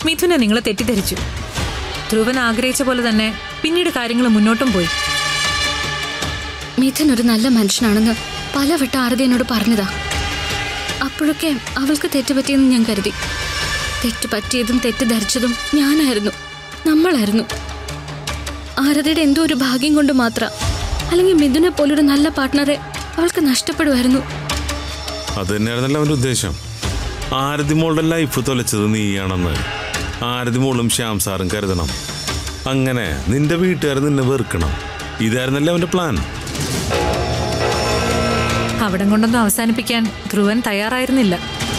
മിഥുനെ നിങ്ങൾ തെറ്റിദ്ധരിച്ചു ധ്രുവൻ ആഗ്രഹിച്ച പോലെ തന്നെ പിന്നീട് കാര്യങ്ങൾ മുന്നോട്ടും പോയി മിഥുൻ ഒരു നല്ല മനുഷ്യനാണെന്ന് പലവട്ടം ആരതി എന്നോട് പറഞ്ഞതാ അപ്പോഴൊക്കെ അവൾക്ക് തെറ്റുപറ്റിയെന്ന് ഞാൻ കരുതി തെറ്റ് പറ്റിയതും തെറ്റിദ്ധരിച്ചതും ഞാനായിരുന്നു നമ്മളായിരുന്നു ആരതിയുടെ എന്തോ ഒരു ഭാഗ്യം കൊണ്ട് മാത്രം അല്ലെങ്കിൽ മിഥുനെ പോലൊരു നല്ല പാർട്ട്ണറെ അവൾക്ക് നഷ്ടപ്പെടുമായിരുന്നു അത് തന്നെയായിരുന്നല്ലോ അവന്റെ ഉദ്ദേശം ആരതി മോളുടെ ലൈഫ് തൊലച്ചത് നീയാണെന്ന് ആരതി മോളും ശ്യാം സാറും കരുതണം അങ്ങനെ നിന്റെ വീട്ടുകാർ നിന്നെ വെറുക്കണം ഇതായിരുന്നല്ലേ അവന്റെ പ്ലാൻ അവിടം കൊണ്ടൊന്നും അവസാനിപ്പിക്കാൻ ധ്രുവൻ തയ്യാറായിരുന്നില്ല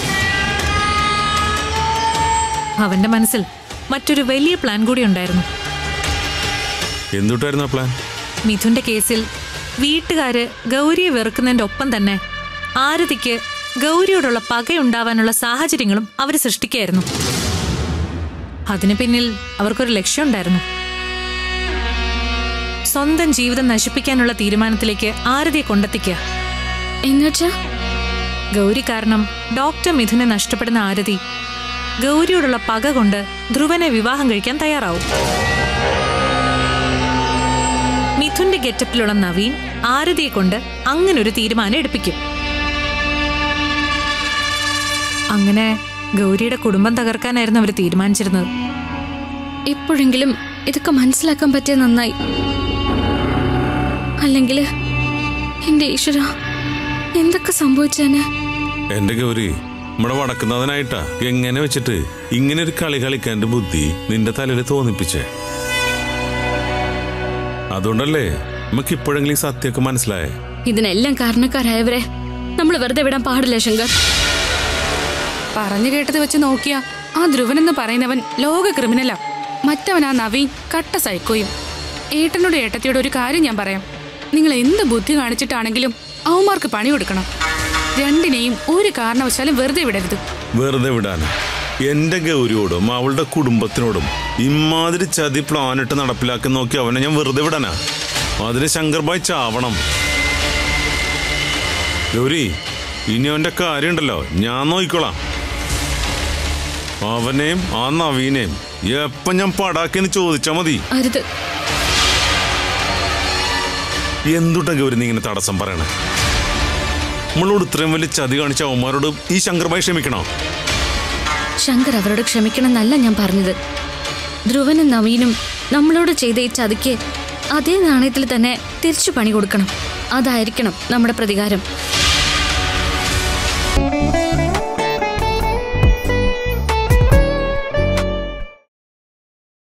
അവന്റെ മനസ്സിൽ മറ്റൊരു വലിയ പ്ലാൻ കൂടി ഉണ്ടായിരുന്നു എന്തുട്ടായിരുന്നു ആ പ്ലാൻ മിഥുന്റെ കേസിൽ വീട്ടുകാര് ഗൗരിയെ വെറുക്കുന്നതിന്റെ ഒപ്പം തന്നെ ആരതിക്ക് ഗൗരിയോടുള്ള പകയുണ്ടാവാനുള്ള സാഹചര്യങ്ങളും അവർ സൃഷ്ടിക്കുകയായിരുന്നു അതിനു പിന്നിൽ അവർക്കൊരു ലക്ഷ്യമുണ്ടായിരുന്നു സ്വന്തം ജീവിതം നശിപ്പിക്കാനുള്ള തീരുമാനത്തിലേക്ക് ആരതിയെ കൊണ്ടെത്തിക്കുക എന്നുവെച്ചാ ഗൗരി കാരണം ഡോക്ടർ മിഥുനെ നഷ്ടപ്പെടുന്ന ആരതി ഗൗരിയോടുള്ള പക കൊണ്ട് ധ്രുവനെ വിവാഹം കഴിക്കാൻ തയ്യാറാവും മിഥുന്റെ ഗെറ്റപ്പിലുള്ള നവീൻ ആരതിയെ കൊണ്ട് അങ്ങനെ ഒരു തീരുമാനം എടുപ്പിക്കും അങ്ങനെ ഗൗരിയുടെ കുടുംബം തകർക്കാനായിരുന്നു അവർ തീരുമാനിച്ചിരുന്നത് ഇപ്പോഴെങ്കിലും ഇതൊക്കെ മനസ്സിലാക്കാൻ പറ്റിയ നന്നായി അല്ലെങ്കിൽ എന്റെ ഈശ്വര എന്തൊക്കെ സംഭവിച്ചേനെ എന്റെ ഗൗരി നമ്മുടെ വടക്കുന്നതിനായിട്ടാ എങ്ങനെ വെച്ചിട്ട് ഇങ്ങനെ ഒരു കളി കളിക്കാൻ്റെ ബുദ്ധി നിന്റെ തലയിൽ തോന്നിപ്പിച്ചേ അതുകൊണ്ടല്ലേ നമുക്ക് ഇപ്പോഴെങ്കിലും ഈ സത്യമൊക്കെ മനസ്സിലായേ ഇതിനെല്ലാം കാരണക്കാരായവരെ നമ്മൾ വെറുതെ വിടാൻ പാടില്ല ശങ്കർ പറഞ്ഞു കേട്ടത് വെച്ച് നോക്കിയാ ആ ധ്രുവൻ എന്ന് പറയുന്നവൻ ലോക ക്രിമിനലാ മറ്റവൻ ആ നവീൻ കട്ട സൈക്കോയും ഏട്ടനോട് ഏട്ടത്തിയോട് ഒരു കാര്യം ഞാൻ പറയാം നിങ്ങൾ എന്ത് ബുദ്ധി കാണിച്ചിട്ടാണെങ്കിലും അവന്മാർക്ക് പണി കൊടുക്കണം രണ്ടിനെയും ഒരു കാരണവശാലും വെറുതെ വിടരുത് വെറുതെ വിടാന് എന്റെ ഗൗരിയോടും അവളുടെ കുടുംബത്തിനോടും ഇമാതിരി ചതി പ്ലാനിട്ട് നടപ്പിലാക്കി നോക്കി അവനെ ഞാൻ വെറുതെ വിടാനാ അതിന് ശങ്കർബായ് ചാവണം ഗൗരി ഇനി അവന്റെ കാര്യമുണ്ടല്ലോ ഞാൻ നോക്കിക്കോളാം അവനെയും ആ നവീനെയും എപ്പം ഞാൻ പടാക്കിന്ന് ചോദിച്ചാ മതി അരുത് എന്തുട്ടാ ഗൗരി നീ ഇങ്ങനെ തടസ്സം പറയണേ നമ്മളോട് ഇത്രയും വലിയ ചതി കാണിച്ച അവന്മാരോട് ഈ ശങ്കർബായ് ക്ഷമിക്കണോ ശങ്കർ അവരോട് ക്ഷമിക്കണം എന്നല്ല ഞാൻ പറഞ്ഞത് ധ്രുവനും നവീനും നമ്മളോട് ചെയ്ത ഈ ചതിക്ക് അതേ നാണയത്തിൽ തന്നെ തിരിച്ചു പണി കൊടുക്കണം അതായിരിക്കണം നമ്മുടെ പ്രതികാരം